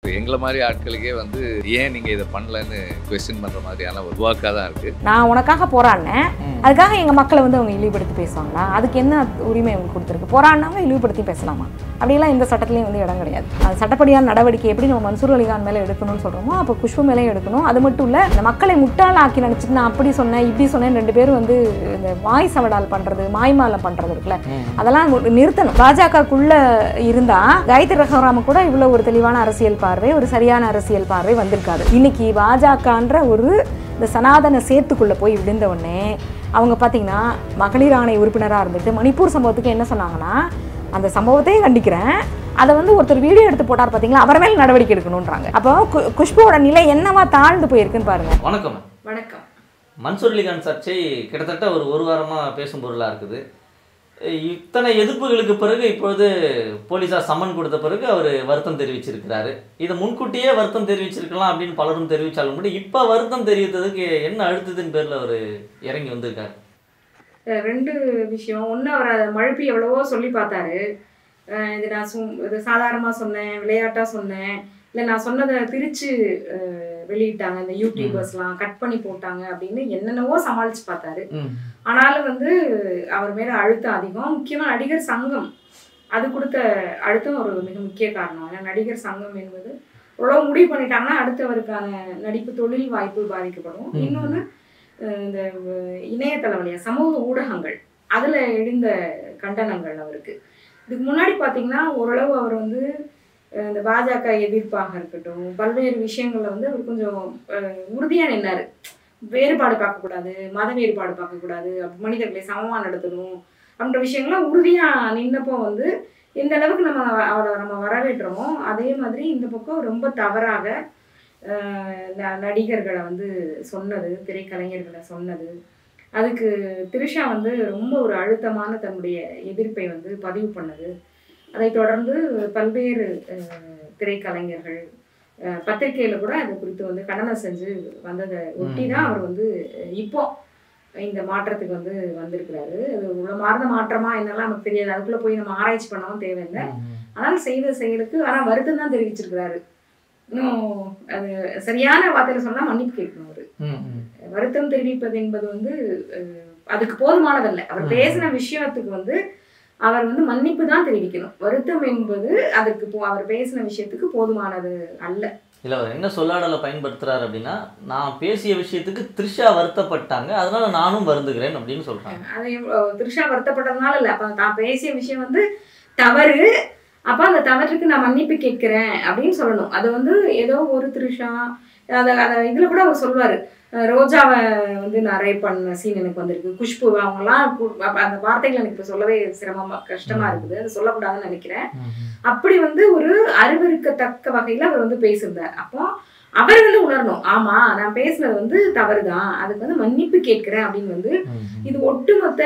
இப்போ எங்களை மாதிரி ஆட்களுக்கே வந்து ஏன் நீங்கள் இதை பண்ணலன்னு கொஸ்டின் பண்ணுற மாதிரியான ஒரு வாக்காக தான் இருக்குது நான் உனக்காக போராடினேன் அதுக்காக எங்கள் மக்களை வந்து அவங்க இழிவுபடுத்தி பேசுவாங்களா அதுக்கு என்ன உரிமை அவங்க கொடுத்துருக்கு போராடினவங்க இழிவுபடுத்தி பேசலாமா அப்படிலாம் இந்த சட்டத்துலேயும் வந்து இடம் கிடையாது அது சட்டப்படியான நடவடிக்கை எப்படி நம்ம மன்சூர் அலிகான் மேலே எடுக்கணும்னு சொல்கிறோமோ அப்போ குஷ்பு மேலே எடுக்கணும் அது மட்டும் இல்லை இந்த மக்களை முட்டாளாக்கி நினச்சிட்டு நான் அப்படி சொன்னேன் இப்படி சொன்னேன் ரெண்டு பேரும் வந்து இந்த வாய் சவடால் பண்ணுறது மாய்மாலம் பண்ணுறது இருக்குல்ல அதெல்லாம் ஒரு நிறுத்தணும் பாஜகக்குள்ள இருந்தா காயத்ரி ரகராம கூட இவ்வளவு ஒரு தெளிவான அரசியல் பார்வை ஒரு சரியான அரசியல் பார்வை வந்திருக்காது இன்னைக்கு பாஜகன்ற ஒரு இந்த சனாதன சேத்துக்குள்ள போய் விழுந்த உடனே அவங்க பார்த்தீங்கன்னா மகளிர் ஆணைய உறுப்பினராக இருந்துட்டு மணிப்பூர் சம்பவத்துக்கு என்ன சொன்னாங்கன்னா அந்த சம்பவத்தையும் கண்டிக்கிறேன் அதை வந்து ஒருத்தர் வீடியோ எடுத்து போட்டார் பார்த்தீங்களா அவர் மேல் நடவடிக்கை எடுக்கணுன்றாங்க அப்போ கு- குஷ்புவோட நிலை என்னவா தாழ்ந்து போயிருக்குன்னு பாருங்க வணக்கம் வணக்கம் மன்சூர் அலிகான் சர்ச்சை கிட்டத்தட்ட ஒரு ஒரு வாரமாக பேசும் பொருளாக இருக்குது இத்தனை எதிர்ப்புகளுக்கு பிறகு இப்பொழுது போலீஸார் சம்மன் கொடுத்த பிறகு அவர் வருத்தம் தெரிவிச்சிருக்கிறாரு இதை முன்கூட்டியே வருத்தம் தெரிவிச்சிருக்கலாம் அப்படின்னு பலரும் தெரிவித்தாலும் கூட இப்போ வருத்தம் தெரிவித்ததுக்கு என்ன அழுத்தத்தின் பேரில் அவர் இறங்கி வந்திருக்காரு அஹ் ரெண்டு விஷயம் ஒன்று அவர் அதை மழுப்பி எவ்வளவோ சொல்லி பார்த்தாரு அஹ் இது நான் சும் இது சாதாரணமாக சொன்னேன் விளையாட்டாக சொன்னேன் இல்லை நான் சொன்னதை திரிச்சு அஹ் வெளியிட்டாங்க இந்த யூடியூபர்ஸ்லாம் கட் பண்ணி போட்டாங்க அப்படின்னு என்னென்னவோ சமாளிச்சு பார்த்தாரு ஆனாலும் வந்து அவர் மேலே அழுத்தம் அதிகம் முக்கியமாக நடிகர் சங்கம் அது கொடுத்த அழுத்தம் ஒரு மிக முக்கிய காரணம் ஏன்னா நடிகர் சங்கம் என்பது ஓரளவு முடிவு பண்ணிட்டாங்கன்னா அடுத்தவருக்கான நடிப்பு தொழில் வாய்ப்பு பாதிக்கப்படும் ம். இன்னொன்று இந்த அஹ், இணையதள வழியா சமூக ஊடகங்கள் அதில் எழுந்த கண்டனங்கள் அவருக்கு இதுக்கு முன்னாடி பார்த்தீங்கன்னா ஓரளவு அவர் வந்து அஹ், இந்த பாஜக எதிர்ப்பாக இருக்கட்டும் பல்வேறு விஷயங்கள்ல வந்து அவர் கொஞ்சம் அஹ், உறுதியா நின்னாரு வேறுபாடு பார்க்கக்கூடாது மத வேறுபாடு பார்க்கக்கூடாது அப்ப மனிதர்களை சமமாக நடத்தணும் அப்படின்ற விஷயங்கள்லாம் உறுதியா நின்னப்போ வந்து எந்த அளவுக்கு நம்ம அவரை நம்ம வரவேற்றோமோ அதே மாதிரி இந்த பக்கம் ரொம்ப தவறாக அஹ், ந- நடிகர்களை வந்து சொன்னது திரைக்கலைஞர்களை சொன்னது அதுக்கு திரிஷா வந்து ரொம்ப ஒரு அழுத்தமான தன்னுடைய எதிர்ப்பை வந்து பதிவு பண்ணது அதைத் தொடர்ந்து பல்வேறு அஹ், திரைக்கலைஞர்கள் அஹ், பத்திரிக்கையில கூட அது குறித்து வந்து கண்டனம் செஞ்சு வந்ததை ஒட்டி தான் அவர் வந்து அஹ், இப்போ இந்த மாற்றத்துக்கு வந்து வந்திருக்கிறாரு அது உளமார்ந்த மாற்றமா என்னெல்லாம் நமக்கு தெரியாது அதுக்குள்ள போய் நம்ம ஆராய்ச்சி பண்ணவும் தேவையில்லை ஆனால் செய்த செயலுக்கு ஆனால் வருத்தம் தான் தெரிவிச்சிருக்கிறாரு இன்னும் அது சரியான வார்த்தையில சொன்னா மன்னிப்பு கேட்கணும் அவரு வருத்தம் தெரிவிப்பது என்பது வந்து அஹ், அதுக்கு போதுமானதல்ல அவர் ம். பேசின விஷயத்துக்கு வந்து அவர் வந்து மன்னிப்பு தான் தெரிவிக்கணும் வருத்தம் என்பது அதற்கு போ- அவர் பேசின விஷயத்துக்கு போதுமானது அல்ல இல்லை அவர் என்ன சொல்லாடலை பயன்படுத்துறாரு அப்படின்னா நான் பேசிய விஷயத்துக்கு த்ரிஷா வருத்தப்பட்டாங்க அதனால நானும் வருந்துகிறேன் அப்படின்னு சொல்றாங்க அதை அஹ், திரிஷா வருத்தப்பட்டதுனால இல்ல அப்ப தான் பேசிய விஷயம் வந்து தவறு அப்ப அந்த தவறுக்கு நான் மன்னிப்பு கேட்கிறேன் அப்படின்னு சொல்லணும் அது வந்து ஏதோ ஒரு திரிஷா அத அத இதுல கூட அவர் சொல்வாரு அஹ், ரோஜாவை வந்து நான் ரேப் பண்ண சீன் எனக்கு வந்திருக்கு குஷ்பு அவங்கலாம் கு- அப்ப அந்த வார்த்தைகள் எனக்கு இப்ப சொல்லவே சிரமமா கஷ்டமா இருக்குது அது சொல்லக்கூடாதுன்னு நினைக்கிறேன் அப்படி வந்து ஒரு அறிவிருக்கத்தக்க வகையில அவர் வந்து பேசியிருந்தார் அப்போ அவர் வந்து உணரணும் ஆமா நான் பேசுனது வந்து தவறுதான் அதுக்கு வந்து மன்னிப்பு கேட்கிறேன் அப்படின்னு வந்து இது ஒட்டுமொத்த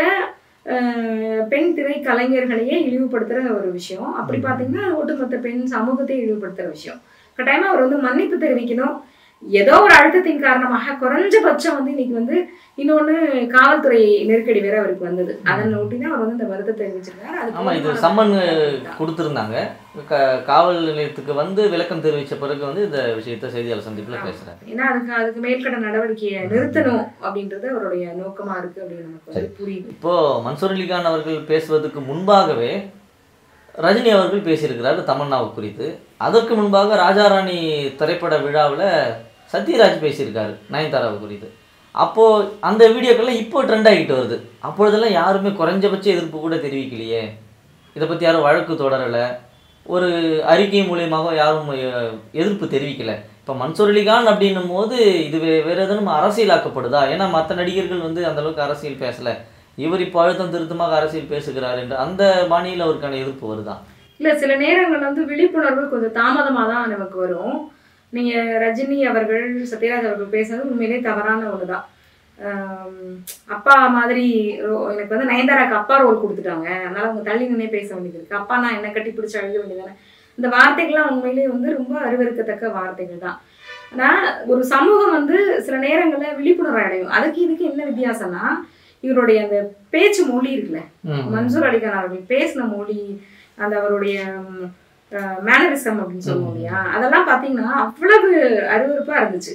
அஹ், பெண் திரை கலைஞர்களையே இழிவுபடுத்துற ஒரு விஷயம் அப்படி ம். பாத்தீங்கன்னா ஒட்டுமொத்த பெண் சமூகத்தை இழிவுபடுத்துற விஷயம் கட்டாயமா அவர் வந்து மன்னிப்பு தெரிவிக்கணும் ஏதோ ஒரு அழுத்தத்தின் காரணமாக குறைஞ்சபட்சம் வந்து இன்னைக்கு வந்து இன்னொன்னு காவல்துறை நெருக்கடி வேற அவருக்கு வந்தது அதன் ஒட்டி தான் அவர் வந்து இந்த வருத்தத்தை தெரிவிச்சிருக்காரு அது ஆமா இது போதுமான சம்மன் தான். கொடுத்துருந்தாங்க க காவல் நிலையத்துக்கு வந்து விளக்கம் தெரிவித்த பிறகு வந்து இந்த விஷயத்த செய்தியாளர் சந்திப்பில் பேசுறாரு ஏன்னா அதுக்கு அதுக்கு மேற்கட்ட நடவடிக்கையை நிறுத்தணும் அப்படின்றது அவருடைய நோக்கமா இருக்கு அப்படின்னு நமக்கு வந்து புரியுது இப்போ மன்சூர் அலிகான் அவர்கள் பேசுவதற்கு முன்பாகவே ரஜினி அவர்கள் பேசியிருக்கிறாரு தமன்னாவை குறித்து அதற்கு முன்பாக ராஜாராணி திரைப்பட விழாவில் சத்யராஜ் பேசியிருக்காரு நயன்தாராவை குறித்து அப்போது அந்த வீடியோக்கெல்லாம் இப்போ ட்ரெண்ட் ஆகிட்டு வருது அப்பொழுதெல்லாம் யாருமே குறைஞ்சபட்ச எதிர்ப்பு கூட தெரிவிக்கலையே இதை பற்றி யாரும் வழக்கு தொடரலை ஒரு அறிக்கை மூலியமாக யாரும் அஹ், எதிர்ப்பு தெரிவிக்கல இப்போ மன்சூர் அலிகான் அப்படின்னும் போது இது வே- வேற எதுவும் அரசியலாக்கப்படுதா ஏன்னா மற்ற நடிகர்கள் வந்து அந்த அளவுக்கு அரசியல் பேசல இவர் இப்போ அழுத்தம் திருத்தமாக அரசியல் பேசுகிறார் என்று அந்த பாணியில் அவருக்கான எதிர்ப்பு வருதா இல்ல சில நேரங்கள் வந்து விழிப்புணர்வு கொஞ்சம் தாமதமா தான் நமக்கு வரும் நீங்க ரஜினி அவர்கள் சத்யராஜ் அவர்கள் பேசுனது உண்மையிலே தவறான ஒண்ணுதான் ஆம், அப்பா மாதிரி ரோ- எனக்கு வந்து நயன்தாராக்கு அப்பா ரோல் கொடுத்துட்டாங்க அதனால அவங்க தள்ளி நின்னே பேச வேண்டியது இருக்கு அப்பா நான் என்ன கட்டி பிடிச்சி அழுக வேண்டியதானே இந்த வார்த்தைகள்லாம் உண்மையிலேயே வந்து ரொம்ப அருவருக்கத்தக்க வார்த்தைகள் தான் ஆனா ஒரு சமூகம் வந்து சில நேரங்கள்ல விழிப்புணர்வு அடையும் அதுக்கு இதுக்கு என்ன வித்தியாசம்னா இவருடைய அந்த பேச்சு மொழி இருக்குல்ல மன்சூர் அலிகான் அவர்கள் பேசின மொழி அந்த அவருடைய ம், மேனரிசம் அப்படின்னு சொல்லுவோம் இல்லையா அதெல்லாம் பார்த்தீங்கன்னா அவ்வளவு அருவருப்பா இருந்துச்சு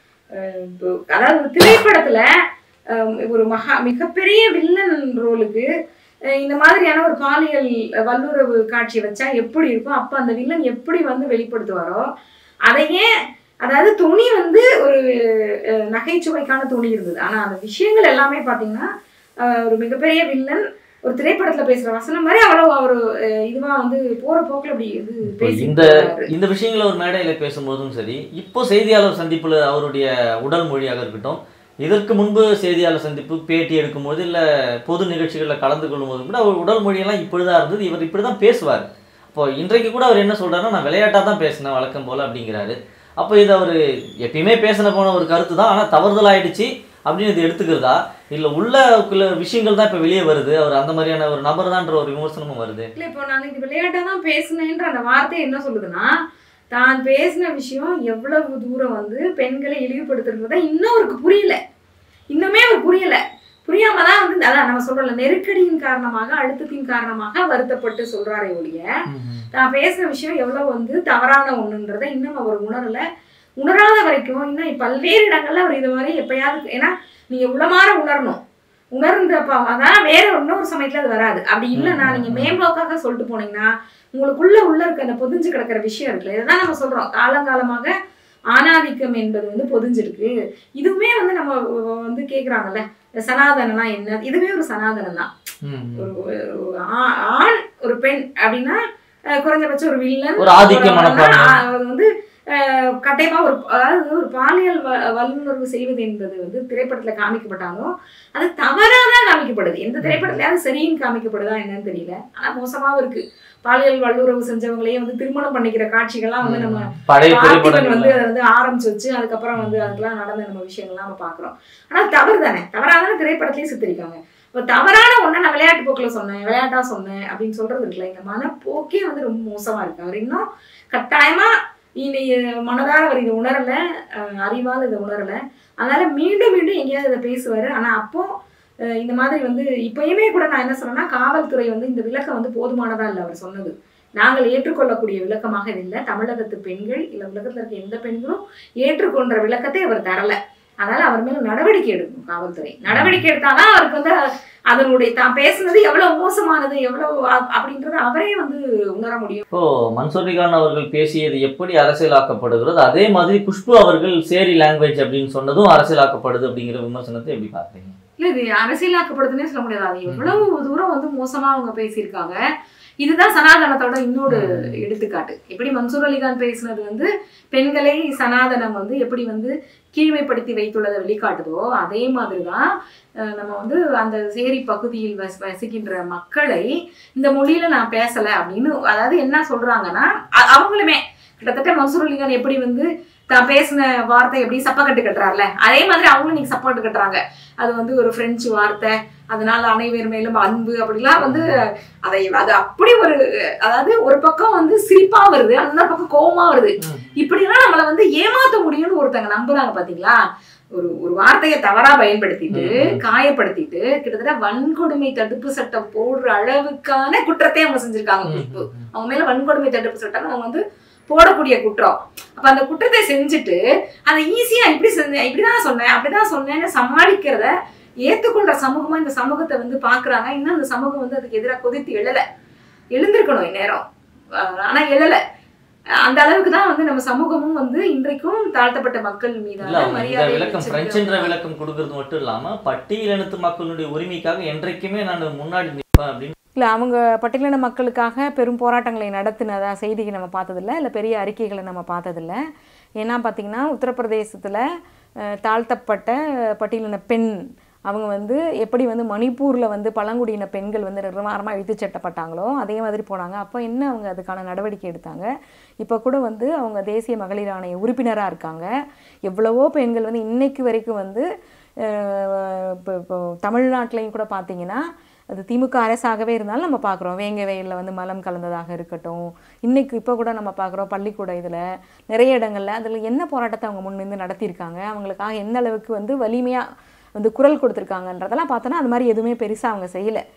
அஹ் இப்போ அதாவது ஒரு திரைப்படத்துல அஹ் ஒரு மகா மிகப்பெரிய வில்லன் ரோலுக்கு அஹ் இந்த மாதிரியான ஒரு பாலியல் வல்லுறவு காட்சி வச்சா எப்படி இருக்கும் அப்ப அந்த வில்லன் எப்படி வந்து வெளிப்படுத்துவாரோ அதையே அதாவது துணி வந்து ஒரு அஹ், நகைச்சுவைக்கான துணி இருந்தது ஆனா அந்த விஷயங்கள் எல்லாமே பாத்தீங்கன்னா அஹ், ஒரு மிகப்பெரிய வில்லன் ஒரு திரைப்படத்துல பேசுற வசனம் மாதிரி அவ்வளவு அவர் இதுவா வந்து போற போக்குல அப்படி இது இப்போ பேசி இந்த இந்த விஷயங்களை ஒரு மேடையில பேசும்போதும் சரி இப்போ செய்தியாளர் சந்திப்புல அவருடைய உடல் மொழியாக இருக்கட்டும் இதற்கு முன்பு செய்தியாளர் சந்திப்பு பேட்டி எடுக்கும்போது இல்ல பொது நிகழ்ச்சிகளில் கலந்து கொள்ளும்போது கூட அவர் உடல் மொழியெல்லாம் இப்படிதான் இருந்தது இவர் இப்படிதான் பேசுவார் அப்போ இன்றைக்கு கூட அவர் என்ன சொல்றாருன்னா நான் விளையாட்டா தான் பேசினேன் வழக்கம் போல அப்படிங்கிறாரு அப்போ இது அவர் எப்பயுமே பேசின போன ஒரு கருத்து தான் ஆனால் தவறுதலாயிடுச்சு அப்படின்னு இது எடுத்துக்கிறதா இல்லை உள்ள சில விஷயங்கள் தான் இப்போ வெளியே வருது அவர் அந்த மாதிரியான ஒரு நபர் தான்ற ஒரு விமர்சனமும் வருது இல்ல இப்போ நான் இது விளையாட்டா தான் பேசினேன்ற அந்த வார்த்தை என்ன சொல்லுதுன்னா தான் பேசின விஷயம் எவ்வளவு தூரம் வந்து பெண்களை இழிவுபடுத்துறத இன்னும் அவருக்கு புரியல இன்னுமே அவர் புரியல புரியாம தான் வந்து அதான் நம்ம சொல்றோம்ல நெருக்கடியின் காரணமாக அழுத்தத்தின் காரணமாக வருத்தப்பட்டு சொல்றாரே ஒழிய தான் பேசுன விஷயம் எவ்வளவு வந்து தவறான ஒண்ணுன்றதை இன்னும் அவர் உணரல உணராத வரைக்கும் இன்னும் பல்வேறு இடங்கள்ல அவர் இது மாதிரி எப்பயாவது ஏன்னா நீங்க உளமாற உணரணும் உணர்ந்தப்ப அதான் வேற இன்னொரு சமயத்துல அது வராது அப்படி இல்லைன்னா நீங்க மேம்போக்காக சொல்லிட்டு போனீங்கன்னா உங்களுக்குள்ள உள்ள இருக்க அந்த பொதிஞ்சு கிடக்கிற விஷயம் இருக்குல்ல இதுதான் நம்ம சொல்றோம் காலங்காலமாக ஆணாதிக்கம் என்பது வந்து பொதிஞ்சிருக்கு இதுவுமே வந்து நம்ம வந்து கேக்குறாங்கல்ல இந்த சனாதனம்னா என்ன இதுவே ஒரு சனாதனம் தான் ஒரு ஒரு ஆ- ஆண் ஒரு பெண் அப்படின்னா அஹ், குறைஞ்சபட்சம் ஒரு வில்லன் ஒரு ஆதிக்க ஒரு மனப்பான்மை. ஆ- அது வந்து அஹ், கட்டாயமா ஒரு அதாவது ஒரு பாலியல் வ- வல்லுணர்வு செய்வது என்பது வந்து திரைப்படத்துல காமிக்கப்பட்டாலும் அது தவறா தான் காமிக்கப்படுது எந்த திரைப்படத்துலயாவது சரின்னு காமிக்கப்படுதா என்னன்னு தெரியல ஆனா மோசமாவும் இருக்கு பாலியல் வல்லுறவு செஞ்சவங்களையே வந்து திருமணம் பண்ணிக்கிற காட்சிகள்லாம் வந்து நம்ம பழைய பார்த்திபன் திரைப்படங்கள் வந்து அதை வந்து ஆரம்பிச்சு வச்சு அதுக்கப்புறம் வந்து அதுக்கெல்லாம் நடந்த நம்ம விஷயங்கள்லாம் நம்ம பாக்குறோம் ஆனா தவறு தானே தவறான திரைப்படத்திலயும் சித்தரிக்காங்க இப்போ தவறான ஒண்ணை நான் விளையாட்டு போக்குல சொன்னேன் விளையாட்டா சொன்னேன் அப்படின்னு சொல்றது இருக்குல்ல இந்த மனப்போக்கே வந்து ரொம்ப மோசமா இருக்கு அவர் இன்னும் கட்டாயமா இனி மனதார அவர் இதை உணரல அஹ் அறிவால் இதை உணரல அதனால மீண்டும் மீண்டும் எங்கேயாவது இதை பேசுவாரு ஆனா அப்போ அஹ் இந்த மாதிரி வந்து இப்பயுமே கூட நான் என்ன சொன்னேன்னா காவல்துறை வந்து இந்த விளக்கம் வந்து போதுமானதா இல்லை அவர் சொன்னது நாங்கள் ஏற்றுக்கொள்ளக்கூடிய விளக்கமாக இது இல்லை தமிழகத்து பெண்கள் இல்ல உலகத்துல இருக்க எந்த பெண்களும் ஏற்றுக்கொண்ட விளக்கத்தை அவர் தரல அதனால அவர் மேல நடவடிக்கை எடுக்கணும் காவல்துறை நடவடிக்கை எடுத்தாதான் அவருக்கு வந்து அதனுடைய தான் பேசுனது எவ்வளவு மோசமானது எவ்வளவு அ- அப்படின்றத அவரே வந்து உணர முடியும் இப்போ மன்சூரிகான் அவர்கள் பேசியது எப்படி அரசியலாக்கப்படுகிறது அதே மாதிரி குஷ்பு அவர்கள் சேரி லாங்குவேஜ் அப்படின்னு சொன்னதும் அரசியலாக்கப்படுது அப்படிங்கிற விமர்சனத்தை எப்படி பார்க்குறீங்க இல்ல இது அரசியலாக்கப்படுதுன்னே சொல்ல முடியாது அது எவ்வளவு தூரம் வந்து மோசமா அவங்க பேசியிருக்காங்க இதுதான் சனாதனத்தோட இன்னொரு எடுத்துக்காட்டு எப்படி மன்சூர் அலிகான் பேசினது வந்து பெண்களை சனாதனம் வந்து எப்படி வந்து கீழ்மைப்படுத்தி வைத்துள்ளதை வெளிக்காட்டுதோ அதே மாதிரிதான் அஹ், நம்ம வந்து அந்த சேரி பகுதியில் வசி வசிக்கின்ற மக்களை இந்த மொழியில நான் பேசல அப்படின்னு அதாவது என்ன சொல்றாங்கன்னா அ- அவங்களுமே கிட்டத்தட்ட மன்சூர் அலிகான் எப்படி வந்து தான் பேசின வார்த்தை எப்படி சப்பக்கட்டு கட்டுறாருல அதே மாதிரி அவங்களும் இன்னைக்கு சப்பக்கட்டு கட்டுறாங்க அது வந்து ஒரு பிரெஞ்சு வார்த்தை அதனால அனைவர் மேலும் அன்பு அப்படிலாம் வந்து அதை அது அப்படி ஒரு அதாவது ஒரு பக்கம் வந்து சிரிப்பா வருது இன்னொரு பக்கம் கோவமா வருது ம். இப்படிலாம் நம்மளை வந்து ஏமாத்த முடியும்னு ஒருத்தங்க நம்புறாங்க பாத்தீங்களா ஒரு ஒரு வார்த்தையை தவறா பயன்படுத்திட்டு ம். காயப்படுத்திட்டு கிட்டத்தட்ட வன்கொடுமை தடுப்பு சட்டம் போடுற அளவுக்கான குற்றத்தை அவங்க செஞ்சிருக்காங்க குஷ்பு அவங்க மேல வன்கொடுமை தடுப்பு சட்டம் அவங்க வந்து போடக்கூடிய குற்றம் அப்ப அந்த குற்றத்தை செஞ்சுட்டு அதை ஈஸியா இப்படி செஞ்சேன் இப்படிதான் சொன்னேன் அப்படிதான் சொன்னேன்னு சமாளிக்கிறத ஏத்துக்கொள்ற சமூகமா இந்த சமூகத்தை வந்து பாக்குறாங்க இன்னும் அந்த சமூகம் வந்து அதுக்கு எதிராக கொதித்து எழல எழுந்திருக்கணும் இந்நேரம் அஹ் ஆனா எழல அந்த அளவுக்கு தான் வந்து நம்ம சமூகமும் வந்து இன்றைக்கும் தாழ்த்தப்பட்ட மக்கள் இல்ல மீதான அவங்க இந்த மரியாதை விளக்கம் பிரெஞ்சுன்ற விளக்கம் கொடுக்கறது மட்டும் இல்லாம பட்டியலினத்து மக்களுடைய உரிமைக்காக என்றைக்குமே நான் முன்னாடி நிற்பேன் அப்படின்னு இல்லை அவங்க பட்டியலின மக்களுக்காக பெரும் போராட்டங்களை நடத்தினதா செய்திகள் நம்ம பார்த்ததில்ல இல்லை பெரிய அறிக்கைகளை நம்ம பார்த்ததில்ல ஏன்னா பார்த்திங்கன்னா உத்தரப்பிரதேசத்தில் தாழ்த்தப்பட்ட பட்டியலின பெண் அவங்க வந்து எப்படி வந்து மணிப்பூரில் வந்து பழங்குடியின பெண்கள் வந்து நிர்வாரமாக இழுத்துச் சட்டப்பட்டாங்களோ அதே மாதிரி போனாங்க அப்போ என்ன அவங்க அதுக்கான நடவடிக்கை எடுத்தாங்க இப்போ கூட வந்து அவங்க தேசிய மகளிர் ஆணைய உறுப்பினராக இருக்காங்க எவ்வளவோ பெண்கள் வந்து இன்னைக்கு வரைக்கும் வந்து அஹ், இப்போ இப்போ தமிழ்நாட்டிலையும் கூட பார்த்தீங்கன்னா அது திமுக அரசாகவே இருந்தாலும் நம்ம பார்க்குறோம் வேங்க வெயிலில் வந்து மலம் கலந்ததாக இருக்கட்டும் இன்னைக்கு இப்போ கூட நம்ம பார்க்குறோம் பள்ளிக்கூட இதில் நிறைய இடங்கள்ல அதில் என்ன போராட்டத்தை அவங்க முன்னிருந்து நடத்தியிருக்காங்க அவங்களுக்காக எந்த அளவுக்கு வந்து வலிமையாக வந்து குரல் கொடுத்துருக்காங்கன்றதெல்லாம் பார்த்தோன்னா அது மாதிரி எதுவுமே பெருசாக அவங்க செய்யலை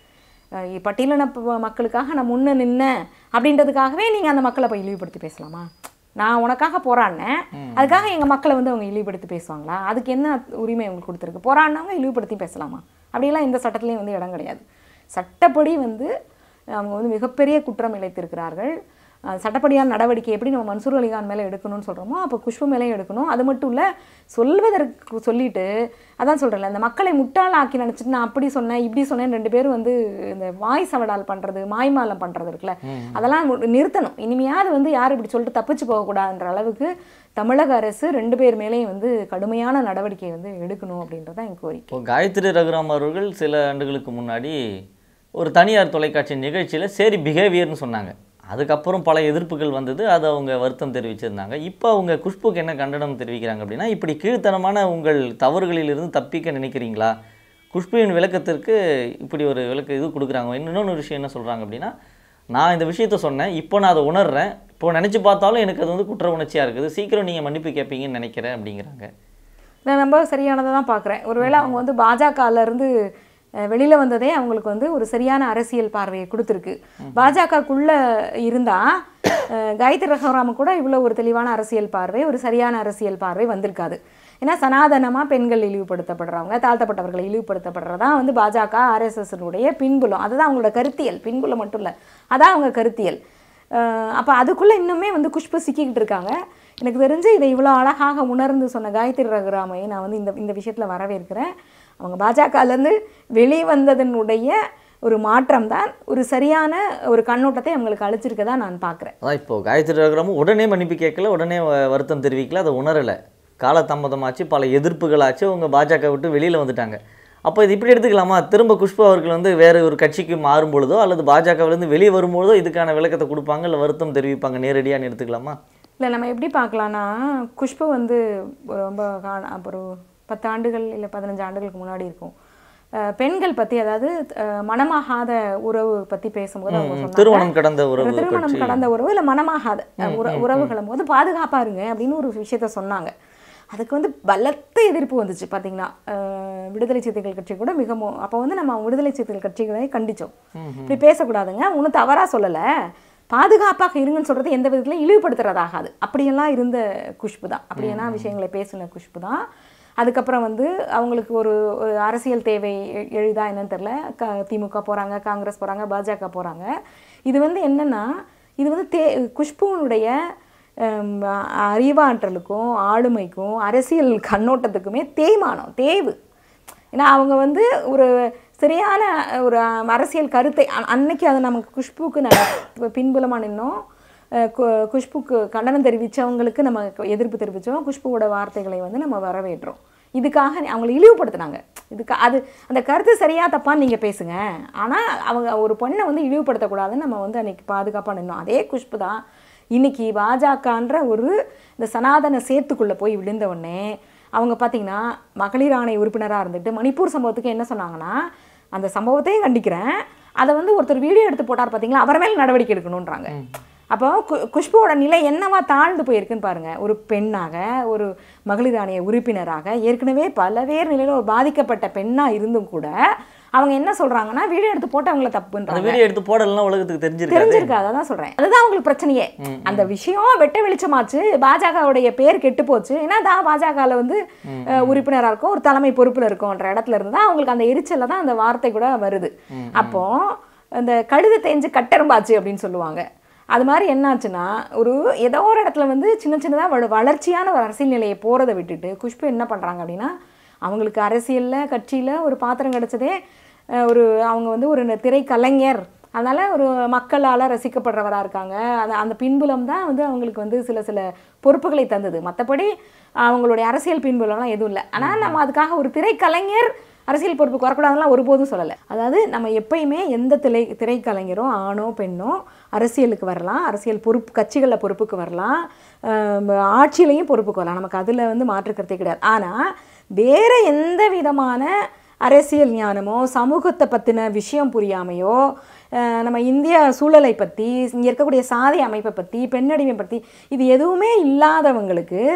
அஹ் பட்டியலின ப- மக்களுக்காக நான் முன்ன நின்னேன் அப்படின்றதுக்காகவே நீங்கள் அந்த மக்களை போய் இழிவுபடுத்தி பேசலாமா நான் உனக்காக போராடினேன் அதுக்காக எங்கள் மக்களை வந்து அவங்க இழிவுபடுத்தி பேசுவாங்களா அதுக்கு என்ன உரிமை அவங்களுக்கு கொடுத்துருக்கு போராடினவங்க இழிவுபடுத்தி பேசலாமா அப்படியெல்லாம் எந்த சட்டத்துலேயும் வந்து இடம் கிடையாது சட்டப்படி வந்து அவங்க வந்து மிகப்பெரிய குற்றம் இழைத்திருக்கிறார்கள் அஹ் சட்டப்படியான நடவடிக்கை எப்படி நம்ம மன்சூர் அலிகான் மேலே எடுக்கணும்னு சொல்கிறோமோ அப்போ குஷ்பு மேலேயும் எடுக்கணும் அது மட்டும் இல்லை சொல்வதற்கு சொல்லிட்டு அதான் சொல்கிறேன்ல இந்த மக்களை முட்டாளாக்கி நினச்சிட்டு நான் அப்படி சொன்னேன் இப்படி சொன்னேன் ரெண்டு பேரும் வந்து இந்த வாய் சவடால் பண்ணுறது மாய்மாலம் பண்ணுறது இருக்குல்ல அதெல்லாம் மு- நிறுத்தணும் இனிமையாவது வந்து யார் இப்படி சொல்லிட்டு தப்பிச்சு போகக்கூடாதுன்ற அளவுக்கு தமிழக அரசு ரெண்டு பேர் மேலேயும் வந்து கடுமையான நடவடிக்கை வந்து எடுக்கணும் அப்படின்றது தான் என் கோரிக்கை இப்போ காயத்ரி ரகுராம் அவர்கள் சில ஆண்டுகளுக்கு முன்னாடி ஒரு தனியார் தொலைக்காட்சி நிகழ்ச்சியில் சரி பிஹேவியர்னு சொன்னாங்க அதுக்கப்புறம் பல எதிர்ப்புகள் வந்தது அதை அவங்க வருத்தம் தெரிவிச்சிருந்தாங்க இப்போ அவங்க குஷ்புக்கு என்ன கண்டனம் தெரிவிக்கிறாங்க அப்படின்னா இப்படி கீழ்த்தனமான உங்கள் தவறுகளிலிருந்து தப்பிக்க நினைக்கிறீங்களா குஷ்புவின் விளக்கத்திற்கு இப்படி ஒரு விளக்க இது கொடுக்குறாங்க இன்னொன்று விஷயம் என்ன சொல்கிறாங்க அப்படின்னா நான் இந்த விஷயத்த சொன்னேன் இப்போ நான் அதை உணர்றேன் இப்போ நினச்சி பார்த்தாலும் எனக்கு அது வந்து குற்ற உணர்ச்சியாக இருக்குது சீக்கிரம் நீங்கள் மன்னிப்பு கேட்பீங்கன்னு நினைக்கிறேன் அப்படிங்கிறாங்க நான் ரொம்ப சரியானதை தான் பார்க்குறேன் ஒருவேளை அவங்க வந்து பாஜகல இருந்து அஹ், வெளியில வந்ததே அவங்களுக்கு வந்து ஒரு சரியான அரசியல் பார்வையை கொடுத்துருக்கு பாஜகக்குள்ள இருந்தா அஹ், காயத்ரி ரகுராம கூட இவ்வளோ ஒரு தெளிவான அரசியல் பார்வை ஒரு சரியான அரசியல் பார்வை வந்திருக்காது ஏன்னா சனாதனமாக பெண்கள் இழிவுபடுத்தப்படுறவங்க தாழ்த்தப்பட்டவர்களை இழிவுபடுத்தப்படுறதா வந்து பாஜக ஆர்எஸ்எஸ்னுடைய பின்புலம் அதுதான் அவங்களோட கருத்தியல் பின்புலம் மட்டும் இல்லை அதான் அவங்க கருத்தியல் அப்போ அதுக்குள்ளே இன்னுமே வந்து குஷ்பு சிக்கிக்கிட்டு இருக்காங்க எனக்கு தெரிஞ்சு இதை இவ்வளோ அழகாக உணர்ந்து சொன்ன காயத்ரி ரகுராமையை நான் வந்து இந்த இந்த விஷயத்தில் வரவேற்கிறேன் அவங்க பாஜகலேருந்து வெளியே வந்ததனுடைய ஒரு மாற்றம் தான் ஒரு சரியான ஒரு கண்ணோட்டத்தை அவங்களுக்கு அளிச்சிருக்கதா நான் பார்க்குறேன் அதான் இப்போ காயத்ரி ரகுராமும் உடனே மன்னிப்பு கேட்கல உடனே வ- வருத்தம் தெரிவிக்கல அதை உணரலை காலதாமதமாச்சு பல எதிர்ப்புகளாச்சு அவங்க பாஜக விட்டு வெளியில் வந்துட்டாங்க அப்போ இது இப்படி எடுத்துக்கலாமா திரும்ப குஷ்பு அவர்கள் வந்து வேறு ஒரு கட்சிக்கு மாறும் பொழுதோ அல்லது பாஜகவிலேருந்து வெளியே வரும்பொழுதோ இதுக்கான விளக்கத்தை கொடுப்பாங்க இல்லை வருத்தம் தெரிவிப்பாங்க நேரடியான்னு எடுத்துக்கலாமா இல்லை நம்ம எப்படி பார்க்கலான்னா குஷ்பு வந்து ரொம்ப காண அப்புறம் பத்து ஆண்டுகள் இல்லை பதினஞ்சு ஆண்டுகளுக்கு முன்னாடி இருக்கும் அஹ் பெண்கள் பற்றி அதாவது அஹ் மனமாகாத உறவு பற்றி பேசும்போது அவங்க சொன்னாங்க திருமணம் கடந்த உறவு ஒரு திருமணம் பற்றி கடந்த உறவு இல்லை மனமாகாத அஹ் உற உறவுகளும் போது பாதுகாப்பா இருங்க அப்படின்னு ஒரு விஷயத்த சொன்னாங்க அதுக்கு வந்து பலத்த எதிர்ப்பு வந்துச்சு பார்த்தீங்கன்னா அஹ் விடுதலை சிறுத்தைகள் கட்சி கூட மிக மோ- அப்போ வந்து நம்ம விடுதலை சிறுத்தைகள் கட்சிகளை கண்டிச்சோம் இப்படி பேசக்கூடாதுங்க ஒன்றும் தவறாக சொல்லலை பாதுகாப்பாக இருங்கன்னு சொல்றது எந்த விதத்துலையும் இழிவுபடுத்துறதாகாது அப்படியெல்லாம் இருந்த குஷ்பு தான் அப்படியெல்லாம் விஷயங்களை பேசின குஷ்பு தான் அதுக்கப்புறம் வந்து அவங்களுக்கு ஒரு ஒரு அரசியல் தேவை எ- எழுதா என்னன்னு தெரில க திமுக போகிறாங்க காங்கிரஸ் போகிறாங்க பாஜக போகிறாங்க இது வந்து என்னன்னா இது வந்து தே குஷ்புனுடைய ஹம், அ- அறிவாற்றலுக்கும் ஆளுமைக்கும் அரசியல் கண்ணோட்டத்துக்குமே தேய்மானம் தேய்வு ஏன்னா அவங்க வந்து ஒரு சரியான ஒரு அஹ், அரசியல் கருத்தை அ- அன்னைக்கு அது நமக்கு குஷ்புக்கு நம்ம பின்புலமாக நின்னோம் அஹ், கு- குஷ்புக்கு கண்டனம் தெரிவித்தவங்களுக்கு நம்ம எதிர்ப்பு தெரிவித்தோம் குஷ்புவோட வார்த்தைகளை வந்து நம்ம வரவேற்றோம் இதுக்காக நீ- அவங்களை இழிவுபடுத்துனாங்க இதுக்கு அது அந்த கருத்து சரியா தப்பான்னு நீங்கள் பேசுங்க ஆனால் அவங்க ஒரு பொண்ணை வந்து இழிவுபடுத்தக்கூடாதுன்னு நம்ம வந்து அன்னைக்கு பாதுகாப்பாக நின்னோம் அதே குஷ்பு தான் இன்னைக்கு பாஜகன்ற ஒரு இந்த சனாதன சேத்துக்குள்ளே போய் விழுந்த உடனே அவங்க பார்த்தீங்கன்னா மகளிர் ஆணை உறுப்பினராக இருந்துட்டு மணிப்பூர் சம்பவத்துக்கு என்ன சொன்னாங்கன்னா அந்த சம்பவத்தையும் கண்டிக்கிறேன் அதை வந்து ஒருத்தர் வீடியோ எடுத்து போட்டார் பார்த்தீங்களா அவர் மேல் நடவடிக்கை எடுக்கணுன்றாங்க அப்போ கு- குஷ்புவோட நிலை என்னவா தாழ்ந்து போயிருக்குன்னு பாருங்க ஒரு பெண்ணாக ஒரு மகளிர் ஆணைய உறுப்பினராக ஏற்கனவே பலவேறு நிலையில் ஒரு பாதிக்கப்பட்ட பெண்ணா இருந்தும் கூட அவங்க என்ன சொல்றாங்கன்னா வீடியோ எடுத்து போட்டு அவங்கள அந்த தப்புன்றாங்க வீடியோ எடுத்து போடலாம் உலகத்துக்கு தெரிஞ்சிருக்காது தெரிஞ்சிருக்காது அதான் சொல்றேன் அதுதான் அவங்களுக்கு பிரச்சனையே அந்த விஷயம் வெட்ட வெளிச்சமாச்சு பாஜகவுடைய பேர் கெட்டு போச்சு ஏன்னா தான் பாஜகவில் வந்து அஹ், உறுப்பினரா இருக்கும் ஒரு தலைமை பொறுப்புல இருக்கோன்ற இடத்துல இருந்து தான் அவங்களுக்கு அந்த எரிச்சல்ல தான் அந்த வார்த்தை கூட வருது அப்போ அந்த கழுதை தேஞ்சு கட்டெரும்பாச்சு அப்படின்னு சொல்லுவாங்க அது மாதிரி என்னாச்சுன்னா ஒரு ஏதோ ஒரு இடத்துல வந்து சின்ன சின்னதாக வள வளர்ச்சியான ஒரு அரசியல் நிலையை போகிறத விட்டுட்டு குஷ்பு என்ன பண்ணுறாங்க அப்படின்னா அவங்களுக்கு அரசியலில் கட்சியில் ஒரு பாத்திரம் கிடைச்சதே அஹ், ஒரு அவங்க வந்து ஒரு திரைக்கலைஞர் அதனால் ஒரு மக்களால் ரசிக்கப்படுறவராக இருக்காங்க அந்த அந்த பின்புலம் தான் வந்து அவங்களுக்கு வந்து சில சில பொறுப்புகளை தந்தது மற்றபடி அவங்களுடைய அரசியல் பின்புலம்லாம் எதுவும் இல்லை ஆனால் நம்ம அதுக்காக ஒரு திரைக்கலைஞர் அரசியல் பொறுப்புக்கு வரக்கூடாதுலாம் ஒருபோதும் சொல்லலை அதாவது நம்ம எப்பயுமே எந்த திரை திரைக்கலைஞரும் ஆணோ பெண்ணோ அரசியலுக்கு வரலாம் அரசியல் பொறுப்பு கட்சிகளில் பொறுப்புக்கு வரலாம் ஆம், ஆட்சியிலையும் பொறுப்புக்கு வரலாம் நமக்கு அதில் வந்து மாற்றுக்கிறதே கிடையாது ஆனால் வேறு எந்த விதமான அரசியல் ஞானமோ சமூகத்தை பற்றின விஷயம் புரியாமையோ அஹ், நம்ம இந்திய சூழலை பற்றி இங்கே இருக்கக்கூடிய சாதி அமைப்பை பற்றி பெண்ணடிமை பற்றி இது எதுவுமே இல்லாதவங்களுக்கு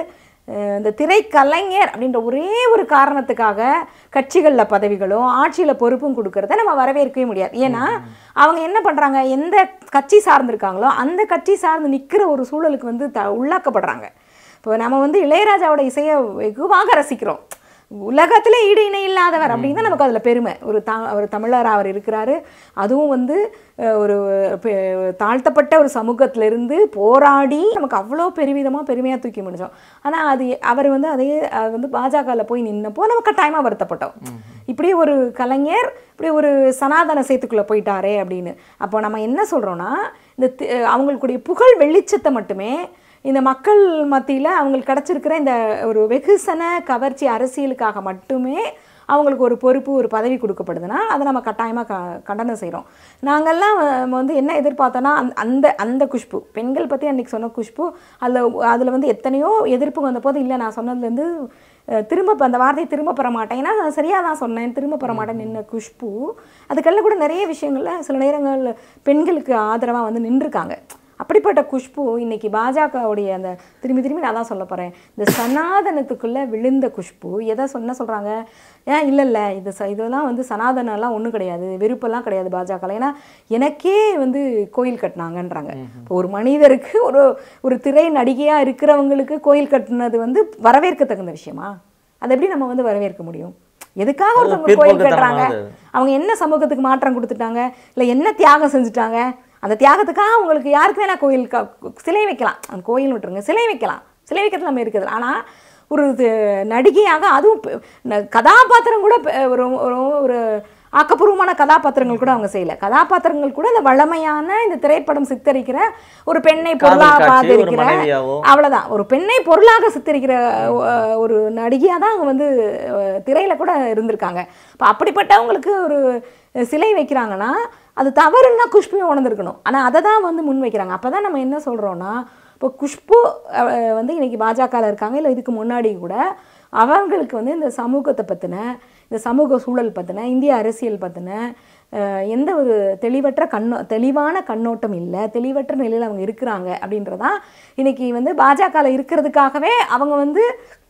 அஹ் இந்த திரைக்கலைஞர் அப்படின்ற ஒரே ஒரு காரணத்துக்காக கட்சிகளில் பதவிகளும் ஆட்சியில் பொறுப்பும் கொடுக்கறத நம்ம வரவேற்கவே முடியாது ஏன்னா அவங்க என்ன பண்ணுறாங்க எந்த கட்சி சார்ந்திருக்காங்களோ அந்த கட்சி சார்ந்து நிற்கிற ஒரு சூழலுக்கு வந்து த உள்ளாக்கப்படுறாங்க இப்போ நம்ம வந்து இளையராஜாவோட இசையை வெகுவாக ரசிக்கிறோம் உலகத்திலே ஈடு இணை இல்லாதவர் அப்படின்னு தான் நமக்கு அதில் பெருமை ஒரு தா ஒரு தமிழர் அவர் இருக்கிறாரு அதுவும் வந்து அஹ், ஒரு பெ- தாழ்த்தப்பட்ட ஒரு சமூகத்திலிருந்து போராடி நமக்கு அவ்வளோ பெருமிதமாக பெருமையாக தூக்கி முடிஞ்சோம் ஆனால் அது அவர் வந்து அதே அது வந்து பாஜகவில் போய் நின்னப்போ நம்ம கட்டாயமாக வருத்தப்பட்டோம் இப்படி ஒரு கலைஞர் இப்படி ஒரு சனாதன சேத்துக்குள்ளே போயிட்டாரே அப்படின்னு அப்போ நம்ம என்ன சொல்கிறோன்னா இந்த தி- அவங்களுக்குடைய புகழ் வெளிச்சத்தை மட்டுமே இந்த மக்கள் மத்தியில் அவங்களுக்கு கிடச்சிருக்கிற இந்த ஒரு வெகுசன கவர்ச்சி அரசியலுக்காக மட்டுமே அவங்களுக்கு ஒரு பொறுப்பு ஒரு பதவி கொடுக்கப்படுதுன்னா அதை நம்ம கட்டாயமாக க கண்டனம் செய்கிறோம் நாங்கள்லாம் வ- வந்து என்ன எதிர்பார்த்தோன்னா அந்த அந்த அந்த குஷ்பு பெண்கள் பற்றி அன்றைக்கி சொன்ன குஷ்பு அதில் அதில் வந்து எத்தனையோ எதிர்ப்பு வந்த போது இல்லை நான் சொன்னதுலேருந்து அஹ், திரும்ப இப்ப அந்த வார்த்தையை திரும்ப பெற மாட்டேன் ஏன்னா நான் சரியாக தான் சொன்னேன் திரும்ப பெற மாட்டேன் நின்ன குஷ்பு அதுக்கெல்லாம் கூட நிறைய விஷயங்கள்ல சில நேரங்கள் பெண்களுக்கு ஆதரவாக வந்து நின்றுருக்காங்க அப்படிப்பட்ட குஷ்பு இன்னைக்கு பாஜகவுடைய அந்த திரும்பி திரும்பி நான் தான் சொல்ல போகிறேன் இந்த சனாதனத்துக்குள்ளே விழுந்த குஷ்பு எதை சொன்ன சொல்கிறாங்க ஏன் இல்லை இல்லை இது ச இதெல்லாம் வந்து சனாதனம்லாம் ஒன்றும் கிடையாது வெறுப்பெல்லாம் கிடையாது பாஜகவில் ஏன்னா எனக்கே வந்து கோயில் கட்டினாங்கன்றாங்க இப்போ ஒரு மனிதருக்கு ஒரு ஒரு திரை நடிகையாக இருக்கிறவங்களுக்கு கோயில் கட்டினது வந்து வரவேற்கத்தகுந்த விஷயமா அதை எப்படி நம்ம வந்து வரவேற்க முடியும் எதுக்காக ஒருத்தவங்க கோயில் கட்டுறாங்க பிற்போக்குத்தனமானது. அவங்க என்ன சமூகத்துக்கு மாற்றம் கொடுத்துட்டாங்க இல்லை என்ன தியாகம் செஞ்சுட்டாங்க அந்த தியாகத்துக்காக அவங்களுக்கு யாருக்கு வேணா கோயில் க- சிலை வைக்கலாம் அந்த கோயில் விட்டுருங்க சிலை வைக்கலாம் சிலை வைக்கிறது நம்ம இருக்குது ஆனால் ஒரு இது நடிகையாக அதுவும் பெ- ந- கதாபாத்திரம் கூட பெ- ஒரு ஒரு ஒரு ஆக்கப்பூர்வமான கதாபாத்திரங்கள் கூட அவங்க செய்யல கதாபாத்திரங்கள் கூட இந்த வளமையான இந்த திரைப்படம் சித்தரிக்கிற ஒரு பெண்ணை பொருளாக காதல் காட்சி, ஒரு பாதிக்கிற மனைவியாவோ. அவ்வளவுதான் ஒரு பெண்ணை பொருளாக சித்தரிக்கிற அஹ், ஒரு நடிகையாக தான் அவங்க வந்து அஹ், திரையில கூட இருந்திருக்காங்க இப்போ அப்படிப்பட்டவங்களுக்கு ஒரு சிலை வைக்கிறாங்கன்னா அது தவறுன்னா குஷ்புவை உணர்ந்திருக்கணும் ஆனால் அதை தான் வந்து முன் வைக்கிறாங்க அப்போ தான் நம்ம என்ன சொல்கிறோன்னா இப்போ குஷ்பு அஹ், வந்து இன்னைக்கு பாஜகவில் இருக்காங்க இல்லை இதுக்கு முன்னாடி கூட அவங்களுக்கு வந்து இந்த சமூகத்தை பற்றின இந்த சமூக சூழல் பற்றின இந்திய அரசியல் பற்றின அஹ், எந்த ஒரு தெளிவற்ற கண்ணோ தெளிவான கண்ணோட்டம் இல்லை தெளிவற்ற நிலையில் அவங்க இருக்கிறாங்க அப்படின்றதான் இன்னைக்கு வந்து பாஜகவில் இருக்கிறதுக்காகவே அவங்க வந்து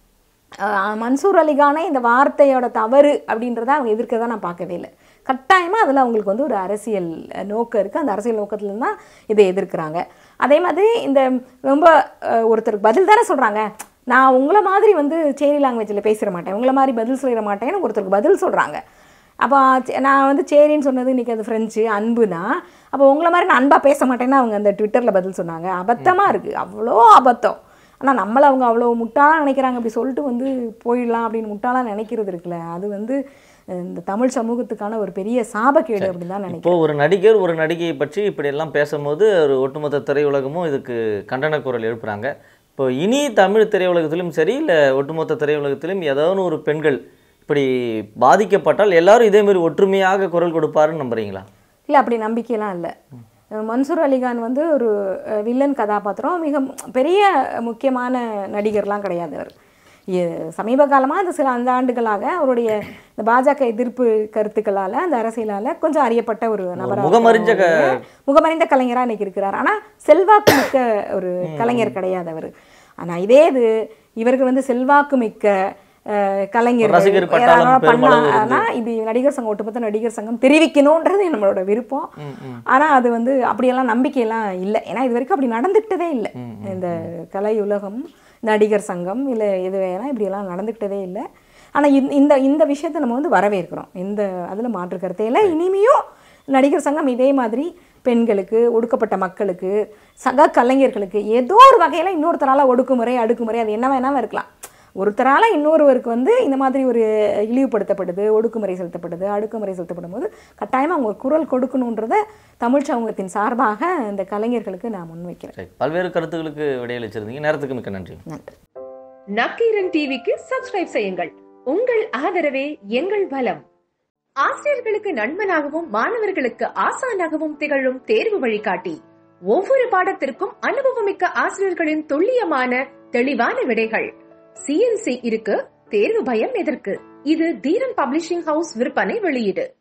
அஹ், மன்சூர் அலிகானை இந்த வார்த்தையோட தவறு அப்படின்றத அவங்க எதிர்க்கிறதா நான் பார்க்கவே இல்லை கட்டாயமாக அதில் அவங்களுக்கு வந்து ஒரு அரசியல் அஹ், நோக்கம் இருக்குது அந்த அரசியல் நோக்கத்துல தான் இதை எதிர்க்கிறாங்க அதே மாதிரி இந்த ரொம்ப அஹ், ஒருத்தருக்கு பதில் தானே சொல்கிறாங்க நான் உங்களை மாதிரி வந்து சேரி லாங்குவேஜில் பேசிட மாட்டேன் உங்களை மாதிரி பதில் சொல்லிட மாட்டேன்னு ஒருத்தருக்கு பதில் சொல்கிறாங்க அப்போ சே- நான் வந்து சேரின்னு சொன்னது இன்றைக்கி அது ஃப்ரெஞ்சு அன்புனா அப்போ உங்களை மாதிரி நான் அன்பாக பேச மாட்டேன்னு அவங்க அந்த ட்விட்டரில் பதில் சொன்னாங்க அபத்தமாக இருக்குது அவ்வளோ அபத்தம் ஆனால் நம்மளை அவங்க அவ்வளோ முட்டாளாக நினைக்கிறாங்க அப்படி சொல்லிட்டு வந்து போயிடலாம் அப்படின்னு முட்டாளாக நினைக்கிறது இருக்குல்ல அது வந்து அஹ், இந்த தமிழ் சமூகத்துக்கான ஒரு பெரிய சாபக்கேடு அப்படின்னு தான் நினைக்கிறேன் இப்போ ஒரு நடிகர் ஒரு நடிகையை பற்றி இப்படியெல்லாம் பேசும்போது ஒரு ஒட்டுமொத்த திரையுலகமும் இதுக்கு கண்டன குரல் எழுப்புறாங்க இப்போ இனி தமிழ் திரையுலகத்திலும் சரி இல்லை ஒட்டுமொத்த திரையுலகத்திலும் ஏதாவது ஒரு பெண்கள் இப்படி பாதிக்கப்பட்டால் எல்லாரும் இதே மாதிரி ஒற்றுமையாக குரல் கொடுப்பாருன்னு நம்புறீங்களா இல்லை அப்படி நம்பிக்கையெல்லாம் இல்லை மன்சூர் அலிகான் வந்து ஒரு அஹ், வில்லன் கதாபாத்திரம் மிக பெரிய முக்கியமான நடிகர்லாம் கிடையாது அவர் எ- சமீப காலமாக அந்த சில அந்த ஆண்டுகளாக அவருடைய இந்த பாஜக எதிர்ப்பு கருத்துக்களால் அந்த அரசியலால் கொஞ்சம் அறியப்பட்ட ஒரு நபராக முகமறிஞ்ச க- முகமறிந்த கலைஞராக இன்னைக்கு இருக்கிறார் ஆனால் செல்வாக்கு மிக்க ஒரு கலைஞர் கிடையாது அவர் ஆனால் இதே இது இவர்கள் வந்து செல்வாக்கு மிக்க அஹ், கலைஞர்கள் ரசிகர் பட்டாளம் யாராவது பெருமளவு பண்ணா- ஆனா இது நடிகர் சங்கம் ஒட்டுமொத்த நடிகர் சங்கம் தெரிவிக்கணுன்றது நம்மளோட விருப்பம் ஆனா அது வந்து அப்படியெல்லாம் நம்பிக்கையெல்லாம் இல்லை ஏன்னா இது வரைக்கும் அப்படி நடந்துக்கிட்டதே இல்லை இந்த கலை உலகம் நடிகர் சங்கம் இல்லை இது வேணா இப்படியெல்லாம் நடந்துக்கிட்டதே இல்லை ஆனா இந்த- இந்த இந்த விஷயத்தை நம்ம வந்து வரவேற்கிறோம் இந்த அதுல மாற்று கருத்தே இல்லை இனிமையும் நடிகர் சங்கம் இதே மாதிரி பெண்களுக்கு ஒடுக்கப்பட்ட மக்களுக்கு சக கலைஞர்களுக்கு ஏதோ ஒரு வகையில் இன்னொருத்தரால ஒடுக்குமுறை அடுக்குமுறை அது என்ன வேணாலும் இருக்கலாம் ஒருத்தரால இன்னொருவருக்கு வந்து இந்த மாதிரி ஒரு இழிவுபடுத்தப்படுது ஒடுக்குமுறை செலுத்தப்படுது அடுக்குமுறை செலுத்தப்படும் போது கட்டாயமாக அவங்க குரல் கொடுக்கணுன்றத தமிழ் சமூகத்தின் சார்பாக இந்த கலைஞர்களுக்கு நான் முன்வைக்கிறேன் சரி பல்வேறு கருத்துக்களுக்கு விடையளிச்சிருந்தீங்க நேரத்துக்கு மிக்க நன்றி நன்றி நக்கீரன் டிவிக்கு சப்ஸ்கிரைப் செய்யுங்கள் உங்கள் ஆதரவே எங்கள் பலம் ஆசிரியர்களுக்கு நண்பனாகவும் மாணவர்களுக்கு ஆசானாகவும் திகழும் தேர்வு வழிகாட்டி ஒவ்வொரு பாடத்திற்கும் அனுபவமிக்க ஆசிரியர்களின் துல்லியமான தெளிவான விடைகள் சிஎன்சி இருக்கு தேர்வு பயம் எதற்கு இது தீரன் பப்ளிஷிங் ஹவுஸ் விற்பனை வெளியீடு